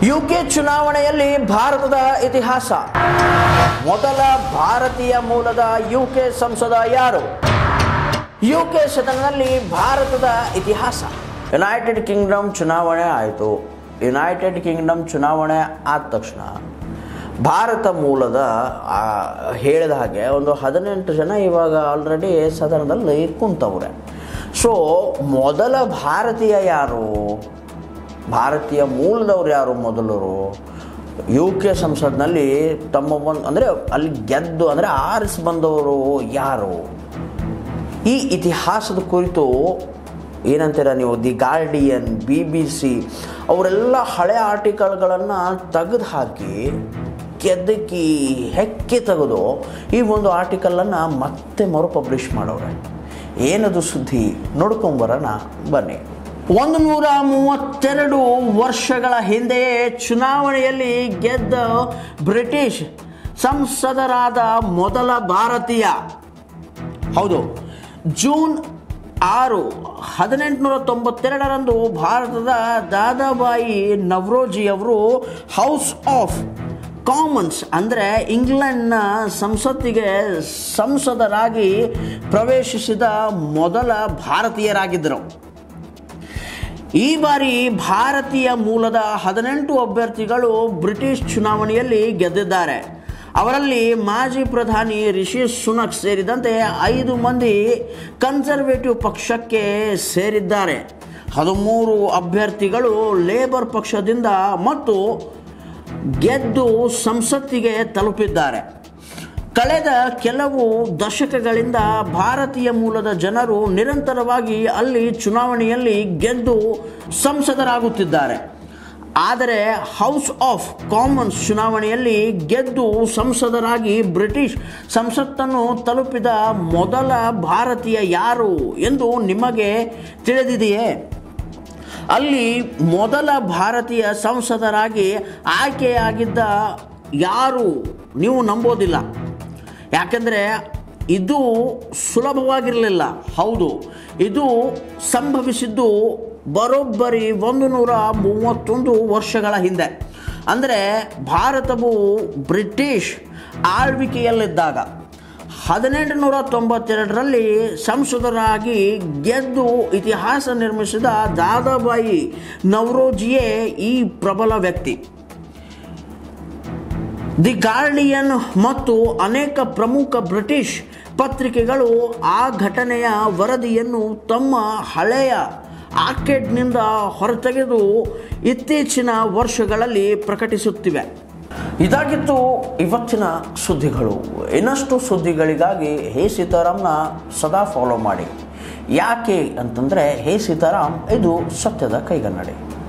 UK ಚುನಾವಣೆಯಲ್ಲಿ ಭಾರತದ ಇತಿಹಾಸ ಮೊದಲ ಭಾರತೀಯ ಮೂಲದ ಯುಕೆ ಸಂಸದ ಯಾರು ಯುಕೆ ಸದನದಲ್ಲಿ ಭಾರತದ ಇತಿಹಾಸ ಯುನೈಟೆಡ್ ಕಿಂಗ್ಡಮ್ ಚುನಾವಣೆ ಆಯಿತು ಯುನೈಟೆಡ್ ಕಿಂಗ್ಡಮ್ ಚುನಾವಣೆ ಆದ ತಕ್ಷಣ ಭಾರತ ಮೂಲದ ಆ, ಹೇಳಿದ ಹಾಗೆ ಒಂದು ಹದಿನೆಂಟು ಜನ ಇವಾಗ ಆಲ್ರೆಡಿ ಸದನದಲ್ಲಿ ಕುಂತವ್ರೆ ಸೊ ಮೊದಲ ಭಾರತೀಯ ಯಾರು ಭಾರತೀಯ ಮೂಲದವ್ರು ಯಾರು ಮೊದಲರು ಯು ಕೆ ಸಂಸತ್ನಲ್ಲಿ ತಮ್ಮ ಒಂದು ಅಂದರೆ ಅಲ್ಲಿ ಗೆದ್ದು ಅಂದರೆ ಆರಿಸಿ ಬಂದವರು ಯಾರು ಈ ಇತಿಹಾಸದ ಕುರಿತು ಏನಂತೀರ ನೀವು the Guardian B B C ಅವರೆಲ್ಲ ಹಳೆ ಆರ್ಟಿಕಲ್ಗಳನ್ನು ತೆಗೆದು ಹಾಕಿ ಕೆದಕಿ ಹೆಕ್ಕಿ ತೆಗೆದು ಈ ಒಂದು ಆರ್ಟಿಕಲನ್ನು ಮತ್ತೆ ಮರು ಪಬ್ಲಿಷ್ ಮಾಡವ್ರೆ ಏನದು ಸುದ್ದಿ ನೋಡ್ಕೊಂಬರೋಣ ಬನ್ನಿ ಒಂದು ನೂರ ಮೂವತ್ತೆರಡು ವರ್ಷಗಳ ಹಿಂದೆಯೇ ಚುನಾವಣೆಯಲ್ಲಿ ಗೆದ್ದ ಬ್ರಿಟಿಷ್ ಸಂಸದರಾದ ಮೊದಲ ಭಾರತೀಯ ಹೌದು ಜೂನ್ ಆರು ಹದಿನೆಂಟುನೂರ ತೊಂಬತ್ತೆರಡರಂದು ಭಾರತದ ದಾದಾಬಾಯಿ ನವ್ರೋಜಿಯವರು ಹೌಸ್ ಆಫ್ ಕಾಮನ್ಸ್ ಅಂದರೆ ಇಂಗ್ಲೆಂಡ್ನ ಸಂಸತ್ತಿಗೆ ಸಂಸದರಾಗಿ ಪ್ರವೇಶಿಸಿದ ಮೊದಲ ಭಾರತೀಯರಾಗಿದ್ದರು ಈ ಬಾರಿ ಭಾರತೀಯ ಮೂಲದ ಹದಿನೆಂಟು ಅಭ್ಯರ್ಥಿಗಳು ಬ್ರಿಟಿಷ್ ಚುನಾವಣೆಯಲ್ಲಿ ಗೆದ್ದಿದ್ದಾರೆ ಅವರಲ್ಲಿ ಮಾಜಿ ಪ್ರಧಾನಿ ರಿಷಿ ಸುನಕ್ ಸೇರಿದಂತೆ ಐದು ಮಂದಿ ಕನ್ಸರ್ವೇಟಿವ್ ಪಕ್ಷಕ್ಕೆ ಸೇರಿದ್ದಾರೆ ಹದಿಮೂರು ಅಭ್ಯರ್ಥಿಗಳು ಲೇಬರ್ ಪಕ್ಷದಿಂದ ಮತ್ತು ಗೆದ್ದು ಸಂಸತ್ತಿಗೆ ತಲುಪಿದ್ದಾರೆ ಕಳೆದ ಕೆಲವು ದಶಕಗಳಿಂದ ಭಾರತೀಯ ಮೂಲದ ಜನರು ನಿರಂತರವಾಗಿ ಅಲ್ಲಿ ಚುನಾವಣೆಯಲ್ಲಿ ಗೆದ್ದು ಸಂಸದರಾಗುತ್ತಿದ್ದಾರೆ ಆದರೆ ಹೌಸ್ ಆಫ್ ಕಾಮನ್ಸ್ ಚುನಾವಣೆಯಲ್ಲಿ ಗೆದ್ದು ಸಂಸದರಾಗಿ ಬ್ರಿಟಿಷ್ ಸಂಸತ್ತನ್ನು ತಲುಪಿದ ಮೊದಲ ಭಾರತೀಯ ಯಾರು ಎಂದು ನಿಮಗೆ ತಿಳಿದಿದೆಯೇ ಅಲ್ಲಿ ಮೊದಲ ಭಾರತೀಯ ಸಂಸದರಾಗಿ ಆಯ್ಕೆಯಾಗಿದ್ದ ಯಾರು ನೀವು ನಂಬೋದಿಲ್ಲ ಯಾಕೆಂದರೆ ಇದು ಸುಲಭವಾಗಿರಲಿಲ್ಲ ಹೌದು ಇದು ಸಂಭವಿಸಿದ್ದು ಬರೋಬ್ಬರಿ ಒಂದು ನೂರ ಮೂವತ್ತೊಂದು ವರ್ಷಗಳ ಹಿಂದೆ ಅಂದರೆ ಭಾರತವು ಬ್ರಿಟಿಷ್ ಆಳ್ವಿಕೆಯಲ್ಲಿದ್ದಾಗ ಹದಿನೆಂಟು ನೂರ ತೊಂಬತ್ತೆರಡರಲ್ಲಿ ಸಂಸದರಾಗಿ ಗೆದ್ದು ಇತಿಹಾಸ ನಿರ್ಮಿಸಿದ ದಾದಾಬಾಯಿ ನವರೋಜಿಯೇ ಈ ಪ್ರಬಲ ವ್ಯಕ್ತಿ ದಿ ಗಾರ್ಡಿಯನ್ ಮತ್ತು ಅನೇಕ ಪ್ರಮುಖ ಬ್ರಿಟಿಷ್ ಪತ್ರಿಕೆಗಳು ಆ ಘಟನೆಯ ವರದಿಯನ್ನು ತಮ್ಮ ಹಳೆಯ ಆರ್ಕೆಡ್ನಿಂದ ಹೊರತೆಗೆದು ಇತ್ತೀಚಿನ ವರ್ಷಗಳಲ್ಲಿ ಪ್ರಕಟಿಸುತ್ತಿವೆ ಇದಾಗಿತ್ತು ಇವತ್ತಿನ ಸುದ್ದಿಗಳು ಇನ್ನಷ್ಟು ಸುದ್ದಿಗಳಿಗಾಗಿ ಹೇ ಸೀತಾರಾಮ್ನ ಸದಾ ಫಾಲೋ ಮಾಡಿ ಯಾಕೆ ಅಂತಂದರೆ ಹೇ ಸೀತಾರಾಮ್ ಇದು ಸತ್ಯದ ಕೈಗನ್ನಡಿ